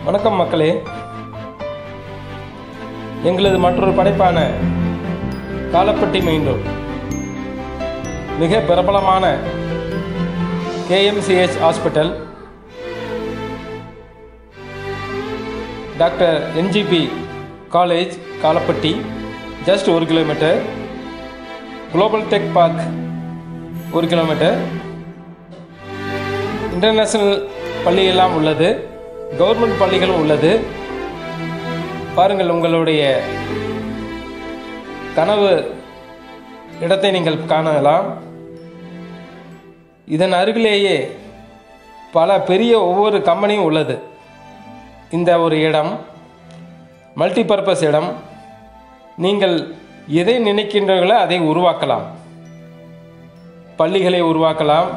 வணக்கம் மக்களே எங்களது மற்றொரு படைப்பான காலப்பட்டி மெயின் ரோட் மிக பிரபலமான KMCH hospital doctor NGP college Kalapatti just ஒரு கிலோமீட்டர் குளோபல் டெக் பார்க் ஒரு கிலோமீட்டர் இன்டர்நேஷ்னல் பள்ளியெல்லாம் உள்ளது கவர்மெண்ட் பள்ளிகளும் உள்ளது பாருங்கள் உங்களுடைய கனவு இடத்தை நீங்கள் காணலாம் இதன் அருகிலேயே பல பெரிய ஒவ்வொரு கம்பெனியும் உள்ளது இந்த ஒரு இடம் மல்டிபர்பஸ் இடம் நீங்கள் எதை நினைக்கின்றீர்களோ அதை உருவாக்கலாம் பள்ளிகளை உருவாக்கலாம்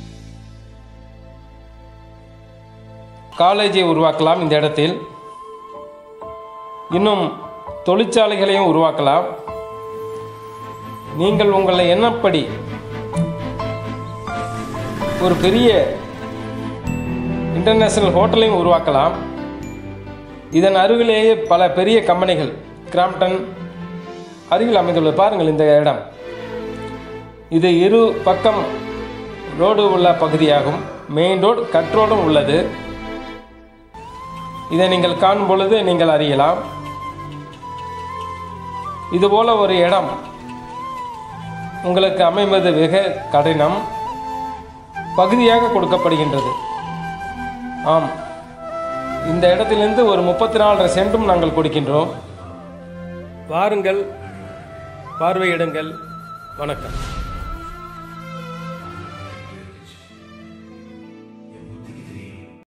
காலேஜை உருவாக்கலாம் இந்த இடத்தில் இன்னும் தொழிற்சாலைகளையும் உருவாக்கலாம் நீங்கள் உங்களை எண்ணப்படி ஒரு பெரிய இன்டர்நேஷனல் ஹோட்டலையும் உருவாக்கலாம் இதன் அருகிலேயே பல பெரிய கம்பெனிகள் கிராம்டன் அருகில் அமைந்துள்ளது பாருங்கள் இந்த இடம் இது இரு பக்கம் ரோடு உள்ள பகுதியாகும் மெயின் ரோடு கட் ரோடும் உள்ளது இதை நீங்கள் காணும் பொழுது நீங்கள் அறியலாம் இதுபோல ஒரு இடம் உங்களுக்கு அமைவது மிக கடினம் பகுதியாக கொடுக்கப்படுகின்றது ஆம் இந்த இடத்திலிருந்து ஒரு முப்பத்தி நாலு சென்டும் நாங்கள் கொடுக்கின்றோம் வாருங்கள் பார்வையிடுங்கள் வணக்கம்